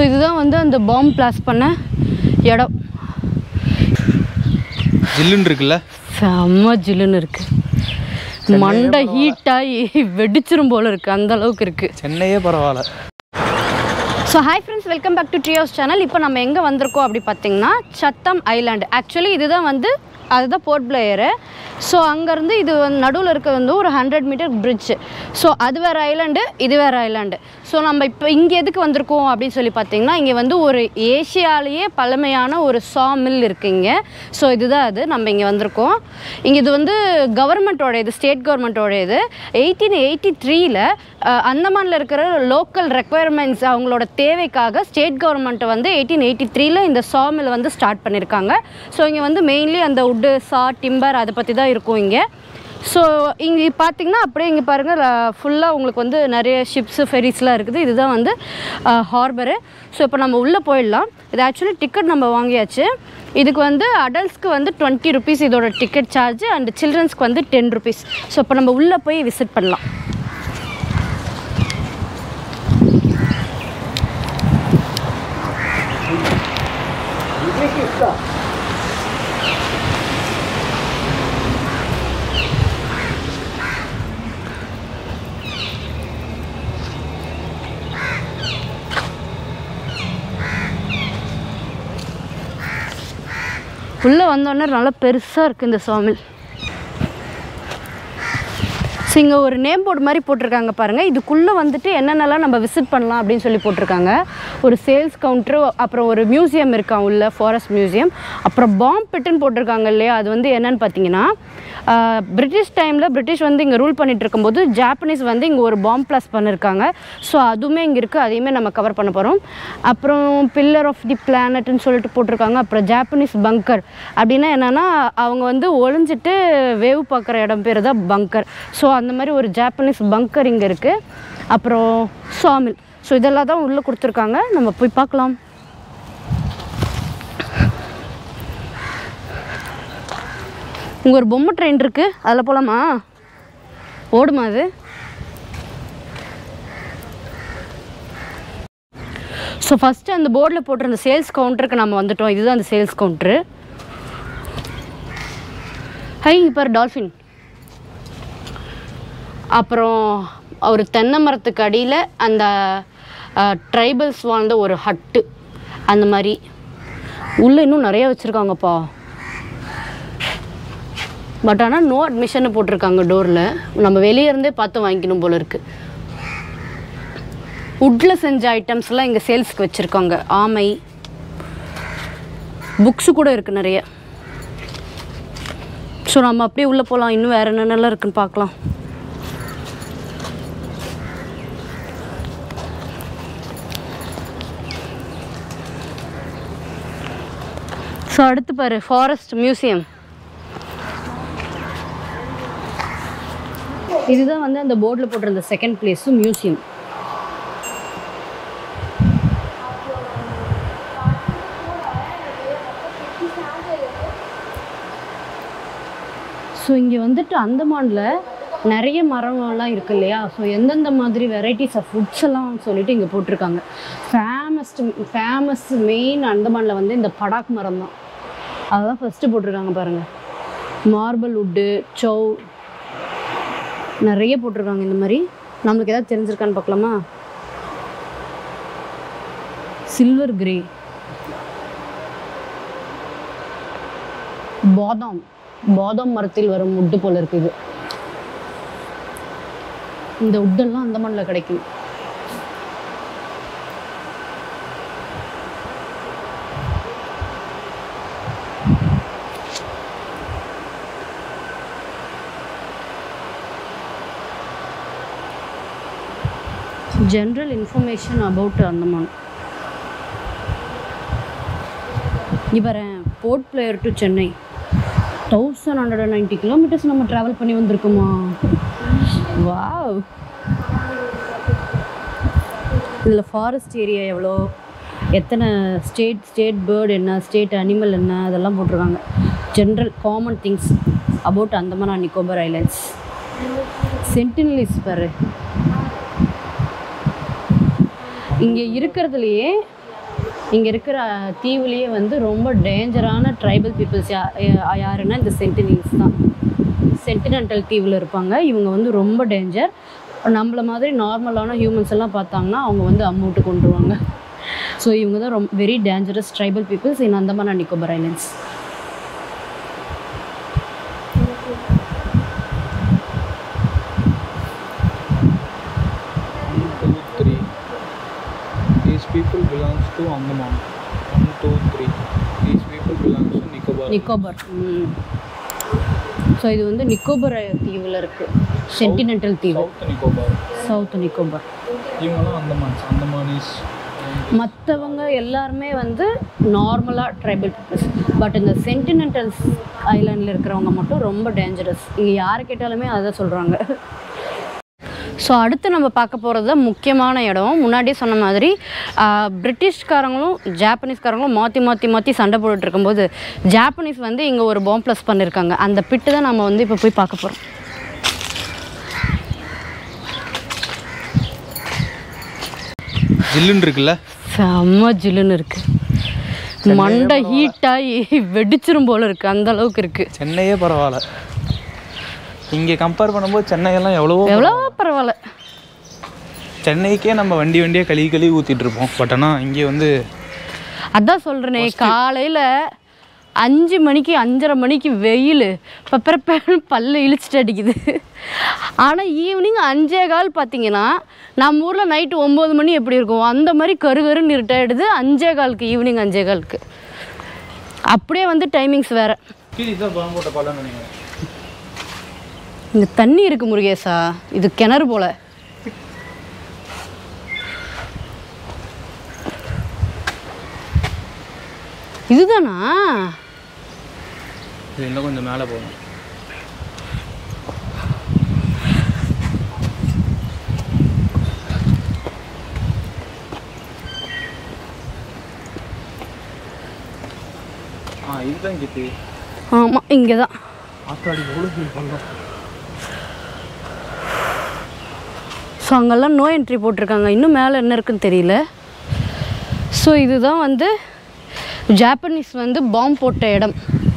இதுதான் வந்து அந்த பாம்பு பிளாஸ்ட் பண்ண இடம் ஜில்லுன்னு இருக்குல்ல செம்ம ஜில்லுன்னு இருக்கு மண்டை ஹீட் ஆகி வெடிச்சிரும் போல இருக்கு அந்த அளவுக்கு இருக்கு சென்னையே பரவாயில்ல so hi friends welcome back to Trios channel இப்போ நம்ம எங்கே வந்திருக்கோம் அப்படி பார்த்தீங்கன்னா சத்தம் ஐலாண்டு ஆக்சுவலி இதுதான் வந்து அதுதான் போர்ட் பிளேயரு ஸோ அங்கேருந்து இது வந்து நடுவில் இருக்க வந்து ஒரு ஹண்ட்ரட் மீட்டர் bridge ஸோ அது வேறு ஐலாண்டு இது வேறு ஐலாண்டு ஸோ நம்ம இப்போ இங்கே எதுக்கு வந்திருக்கோம் அப்படின்னு சொல்லி பார்த்தீங்கன்னா இங்கே வந்து ஒரு ஏஷியாலேயே பழமையான ஒரு சா மில் இருக்குது இங்கே ஸோ இதுதான் அது நம்ம இங்கே வந்திருக்கோம் இங்கே இது வந்து கவர்மெண்ட்டோட இது ஸ்டேட் கவர்மெண்ட்டோட இது எயிட்டீன் எயிட்டி த்ரீல அந்தமானில் இருக்கிற லோக்கல் ரெக்குயர்மெண்ட்ஸ் அவங்களோட தேவைக்காக ஸ்டேட் கவர்மெண்ட் வந்து எயிட்டீன் எயிட்டி த்ரீல இந்த சா மில் வந்து ஸ்டார்ட் பண்ணியிருக்காங்க ஸோ இங்கே வந்து மெயின்லி அந்த உட்டு சா டிம்பர் அதை பற்றி தான் இருக்கும் இங்கே ஸோ இங்கே பார்த்தீங்கன்னா அப்படியே இங்கே பாருங்கள் ஃபுல்லாக உங்களுக்கு வந்து நிறைய ஷிப்ஸு ஃபெரிஸ்லாம் இருக்குது இதுதான் வந்து ஹார்பரு ஸோ இப்போ நம்ம உள்ளே போயிடலாம் இது ஆக்சுவலி டிக்கெட் நம்ம வாங்கியாச்சு இதுக்கு வந்து அடல்ட்ஸ்க்கு வந்து டுவெண்ட்டி ருபீஸ் இதோட டிக்கெட் சார்ஜ் அண்ட் சில்ட்ரன்ஸ்க்கு வந்து டென் ருபீஸ் ஸோ இப்போ நம்ம உள்ளே போய் விசிட் பண்ணலாம் உள்ளே வந்தோடனே நல்லா பெருசாக இருக்குது இந்த சாமில் ஸோ இங்கே ஒரு நேம் போர்டு மாதிரி போட்டிருக்காங்க பாருங்கள் இதுக்குள்ளே வந்துட்டு என்னென்னலாம் நம்ம விசிட் பண்ணலாம் அப்படின்னு சொல்லி போட்டிருக்காங்க ஒரு சேல்ஸ் கவுண்ட்ரு அப்புறம் ஒரு மியூசியம் இருக்கான் உள்ள ஃபாரஸ்ட் மியூசியம் அப்புறம் பாம்பு பிட்டுன்னு போட்டிருக்காங்க இல்லையா அது வந்து என்னன்னு பார்த்தீங்கன்னா ஆஹ், பிரிட்டிஷ் டைமில் பிரிட்டிஷ் வந்து இங்கே ரூல் பண்ணிட்டு இருக்கும்போது ஜாப்பனீஸ் வந்து இங்கே ஒரு பாம்பு பிளாஸ் பண்ணியிருக்காங்க ஸோ அதுவுமே இங்கே இருக்குது அதையுமே நம்ம கவர் பண்ண போகிறோம் அப்புறம் பில்லர் ஆஃப் தி பிளானட்னு சொல்லிட்டு போட்டிருக்காங்க அப்புறம் ஜாப்பனீஸ் பங்கர் அப்படின்னா என்னென்னா அவங்க வந்து ஒளிஞ்சிட்டு வேவ் பார்க்குற இடம் பேர் தான் பங்கர் ஸோ அந்த மாதிரி ஒரு ஜாப்பனீஸ் பங்கர் இங்கே இருக்குது அப்புறம் சாமில் ஸோ இதெல்லாம் தான் உள்ளே கொடுத்துருக்காங்க நம்ம போய் பார்க்கலாம் இங்கே ஒரு பொம்மை ட்ரெயின் இருக்குது அதில் போகலாமா ஓடுமா அது ஸோ ஃபஸ்ட்டு அந்த போர்டில் போட்டிருந்த சேல்ஸ் கவுண்டருக்கு நம்ம வந்துட்டோம் இதுதான் அந்த சேல்ஸ் கவுண்ட்ரு ஹை இப்போ டால்ஃபின் அப்புறம் ஒரு தென்னை மரத்துக்கு அடியில் அந்த ட்ரைபல்ஸ் வாழ்ந்த ஒரு ஹட்டு அந்த மாதிரி உள்ளே இன்னும் நிறைய வச்சுருக்காங்கப்பா பட் ஆனால் நோ அட்மிஷன் போட்டிருக்காங்க டோரில் நம்ம வெளியே இருந்தே பார்த்து வாங்கிக்கணும் போல இருக்குது வுட்டில் செஞ்ச ஐட்டம்ஸ்லாம் இங்கே சேல்ஸ்க்கு வச்சுருக்காங்க ஆமை புக்ஸு கூட இருக்குது நிறைய ஸோ நம்ம அப்படியே உள்ளே போகலாம் இன்னும் வேறு என்னென்னலாம் இருக்குன்னு பார்க்கலாம் ஸோ அடுத்து பாரு ஃபாரஸ்ட் மியூசியம் இதுதான் வந்து அந்த போர்டில் போட்டிருந்த செகண்ட் பிளேஸும் மியூசியம் ஸோ இங்கே வந்துட்டு அந்தமானில் நிறைய மரம்லாம் இருக்கு இல்லையா ஸோ எந்தெந்த மாதிரி வெரைட்டிஸ் ஆஃப் ஃபுட்ஸ் எல்லாம் சொல்லிட்டு இங்கே போட்டிருக்காங்க ஃபேமஸ்ட் ஃபேமஸ் மெயின் அந்தமானில் வந்து இந்த படாக் மரம் தான் அதுதான் ஃபஸ்ட்டு போட்டிருக்காங்க பாருங்கள் மார்பிள் வுட்டு சௌ நிறைய போட்டிருக்காங்க இந்த மாதிரி நம்மளுக்கு ஏதாவது தெரிஞ்சிருக்கான்னு பார்க்கலாமா சில்வர் கிரே பாதாம் பாதாம் மரத்தில் வரும் உட்டு போல இருக்கு இது இந்த உட்டெல்லாம் அந்த மண்ணில் கிடைக்கும் ஜென்ரல் இன்ஃபர்மேஷன் அபவுட் அந்தமான் இவரேன் Port Blair to Chennai thousand hundred and ninety kilometres நம்ம ட்ராவல் பண்ணி வந்திருக்கோமா வாவ் இதில் ஃபாரஸ்ட் ஏரியா எவ்வளோ எத்தனை ஸ்டேட் ஸ்டேட் பேர்டு என்ன ஸ்டேட் அனிமல் என்ன அதெல்லாம் போட்டிருக்காங்க general common things about Andaman and Nicobar islands Sentinelese பாரு இங்கே இருக்கிறதுலையே இங்கே இருக்கிற தீவுலேயே வந்து ரொம்ப டேஞ்சரான ட்ரைபல் பீப்புள்ஸ் யா யா- யாருன்னா இந்த சென்டினில்ஸ் தான் சென்டினென்டல் தீவில் இருப்பாங்க இவங்க வந்து ரொம்ப டேஞ்சர் நம்மள மாதிரி நார்மலான ஹியூமன்ஸ் எல்லாம் பார்த்தாங்கன்னா அவங்க வந்து அம்மூட்டு கொண்டுருவாங்க ஸோ இவங்க தான் ரொம்ப very dangerous tribal peoples in Andaman and Nicobar islands One, two, three. These people belongs to Andaman. One, two, three. These people belongs to Nicobar. Nicobar so இது வந்து நிக்கோபர் தீவில் இருக்குது சென்டினென்டல் தீவு South Nicobar. சவுத் நிக்கோபர் இவங்கெல்லாம் அந்தமான்ஸ் அந்தமானிஸ் மற்றவங்க எல்லாருமே வந்து நார்மலாக ட்ரைபல் பீப்புள்ஸ் பட் இந்த சென்டினென்டல்ஸ் ஐலாண்டில் இருக்கிறவங்க மட்டும் ரொம்ப டேஞ்சரஸ் இங்கே யாரை கேட்டாலுமே அதை சொல்கிறாங்க ஸோ அடுத்து நம்ம பார்க்க போகிறது முக்கியமான இடம் முன்னாடியே சொன்ன மாதிரி ஆஹ், பிரிட்டிஷ்காரங்களும் ஜாப்பனீஸ்காரங்களும் மாற்றி மாற்றி மாற்றி சண்டை போட்டுட்டு இருக்கும்போது ஜாப்பனீஸ் வந்து இங்கே ஒரு பாம் ப்ளஸ் பண்ணியிருக்காங்க அந்த பிட்டு தான் நம்ம வந்து இப்போ போய் பார்க்க போகிறோம் ஜில்லுன்னு இருக்குல்ல செம்ம ஜில்லுன்னு இருக்குது மண்டை ஹீட் ஆகி வெடிச்சிரும் போல இருக்குது அந்த அளவுக்கு இருக்குது சென்னையே பரவாயில்ல இங்கே கம்பேர் பண்ணும்போது சென்னையெல்லாம் எவ்வளவோ எவ்வளோ பரவாயில்ல சென்னைக்கே நம்ம வண்டி வண்டியாக கழுவி கழுவி ஊற்றிட்டு இருப்போம் பட் ஆனால் இங்கே வந்து அதான் சொல்கிறேனே காலையில் அஞ்சு மணிக்கு அஞ்சரை மணிக்கு வெயில் பப்பரப்ப பல்ல இழிச்சிட்டு அடிக்குது ஆனால் ஈவினிங் அஞ்சே கால் பார்த்தீங்கன்னா நம்ம ஊரில் நைட்டு ஒம்பது மணி எப்படி இருக்கும் அந்த மாதிரி கரு கருன்னு இருட்டாயிடுது அஞ்சே காலுக்கு ஈவினிங் அஞ்சே காலுக்கு அப்படியே வந்து டைமிங்ஸ் வேறு கீழே தான் பணம் போட்ட பழம் நினைக்கிறேன் இங்கே தண்ணி இருக்கு முருகேசா இது கிணறு போல இதுதானா இது இன்னும் கொஞ்சம் மேலே போகணும் ஆ இதுதான் கிட்டு ஆமாம் இங்கே தான் ஆத்தாடி எவ்வளோ ஃபீல் பண்ணோம் ஸோ அங்கெல்லாம் நோ என்ட்ரி போட்டிருக்காங்க இன்னும் மேலே என்ன இருக்குன்னு தெரியல ஸோ இதுதான் வந்து ஜாப்பனீஸ் வந்து பாம் போட்ட இடம்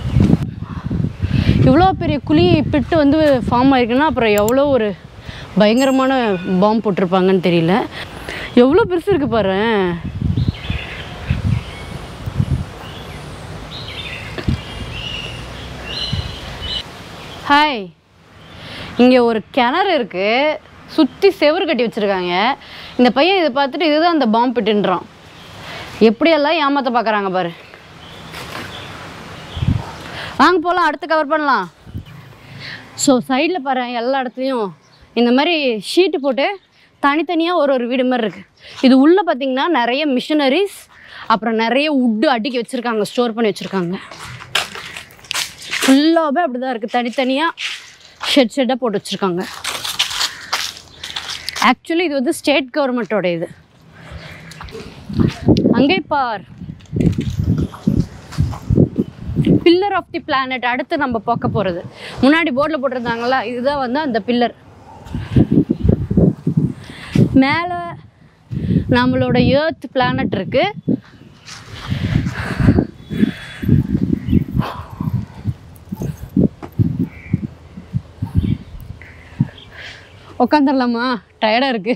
இவ்வளோ பெரிய குழி பிட்டு வந்து ஃபார்ம் ஆயிருக்குன்னா அப்புறம் எவ்வளோ ஒரு பயங்கரமான பாம் போட்டிருப்பாங்கன்னு தெரியல எவ்வளோ பெருசு இருக்கு பாரு ஹாய் இங்கே ஒரு கிணறு இருக்குது சுற்றி செவுரு கட்டி வச்சுருக்காங்க இந்த பையன் இதை பார்த்துட்டு இதுதான் அந்த பாம்பு பிட்டுன்றான் எப்படியெல்லாம் ஏமாத்த பார்க்குறாங்க பாரு வாங்க போகலாம் அடுத்து கவர் பண்ணலாம் ஸோ சைடில் பாரு எல்லா இடத்துலையும் இந்த மாதிரி ஷீட்டு போட்டு தனித்தனியாக ஒரு ஒரு வீடு மாதிரி இருக்குது இது உள்ளே பார்த்தீங்கன்னா நிறைய மிஷினரிஸ் அப்புறம் நிறைய உட்டு அடுக்கி வச்சுருக்காங்க ஸ்டோர் பண்ணி வச்சுருக்காங்க ஃபுல்லாகவே அப்படி தான் இருக்குது தனித்தனியாக ஷெட் ஷெட்டாக போட்டு வச்சுருக்காங்க ஆக்சுவலி இது வந்து ஸ்டேட் கவர்மெண்ட்டோட இது அங்கே பார் பில்லர் ஆஃப் தி பிளானட் அடுத்து நம்ம பார்க்க போகிறது முன்னாடி போர்டில் போட்டிருந்தாங்களா இதுதான் வந்து அந்த பில்லர் மேலே நம்மளோட ஏர்த் பிளானட் இருக்குது உட்காந்துடலாமா டயர்டாக இருக்கு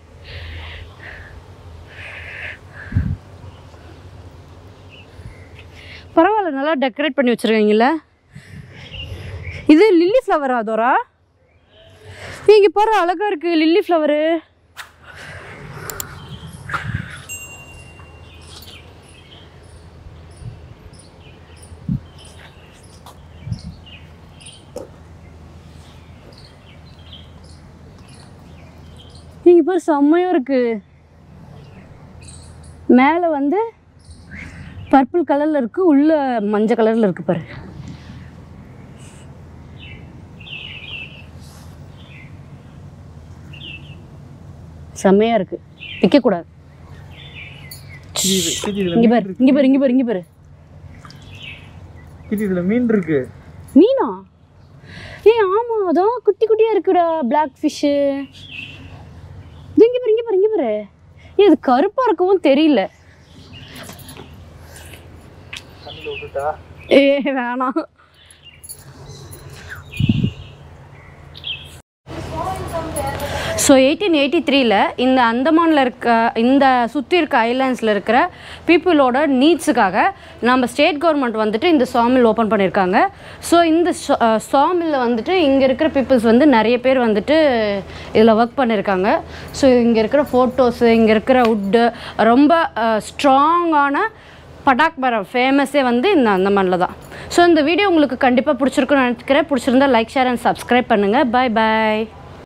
பரவாயில்ல நல்லா டெக்கரேட் பண்ணி வச்சுருக்கீங்கள இது லில்லி ஃப்ளவர் அதோரா இங்கே பாரு அழகா இருக்கு லில்லி ஃப்ளவரு இங்கே பாரு செம்மையாக இருக்கு மேலே வந்து பர்பிள் கலரில் இருக்கு உள்ள மஞ்சள் கலரில் இருக்கு பாரு செம்மையாக இருக்கு விற்கக்கூடாது இங்கே பாரு இங்கே பாரு இங்கே பாரு இங்கே பாரு இது இதில் மீன் இருக்கு மீனா ஏய் ஆமாம் அதான் குட்டி குட்டியாக இருக்குடா பிளாக் ஃபிஷ்ஷு இங்கே பாரு இங்கே பாரு இங்கே பாரு ஏய் இது கருப்பாக இருக்கவும் தெரியல விட்டுட்டா ஏ வேணாம் ஸோ எயிட்டீன் எயிட்டி த்ரீல இந்த அந்தமானில் இருக்க இந்த சுற்றி இருக்க ஐலாண்ட்ஸில் இருக்கிற பீப்புளோட நீட்ஸுக்காக நம்ம ஸ்டேட் கவர்மெண்ட் வந்துட்டு இந்த சாமில் ஓப்பன் பண்ணியிருக்காங்க ஸோ இந்த சாமில் வந்துட்டு இங்கே இருக்கிற பீப்புள்ஸ் வந்து நிறைய பேர் வந்துட்டு இதில் ஒர்க் பண்ணியிருக்காங்க ஸோ இங்கே இருக்கிற ஃபோட்டோஸு இங்கே இருக்கிற வுட்டு ரொம்ப ஸ்ட்ராங்கான படாக் மரம் ஃபேமஸே வந்து இந்த அந்தமானில் தான் ஸோ இந்த வீடியோ உங்களுக்கு கண்டிப்பாக பிடிச்சிருக்குன்னு நினைக்கிறேன் பிடிச்சிருந்தா லைக் ஷேர் அண்ட் சப்ஸ்கிரைப் பண்ணுங்கள் பாய் பாய்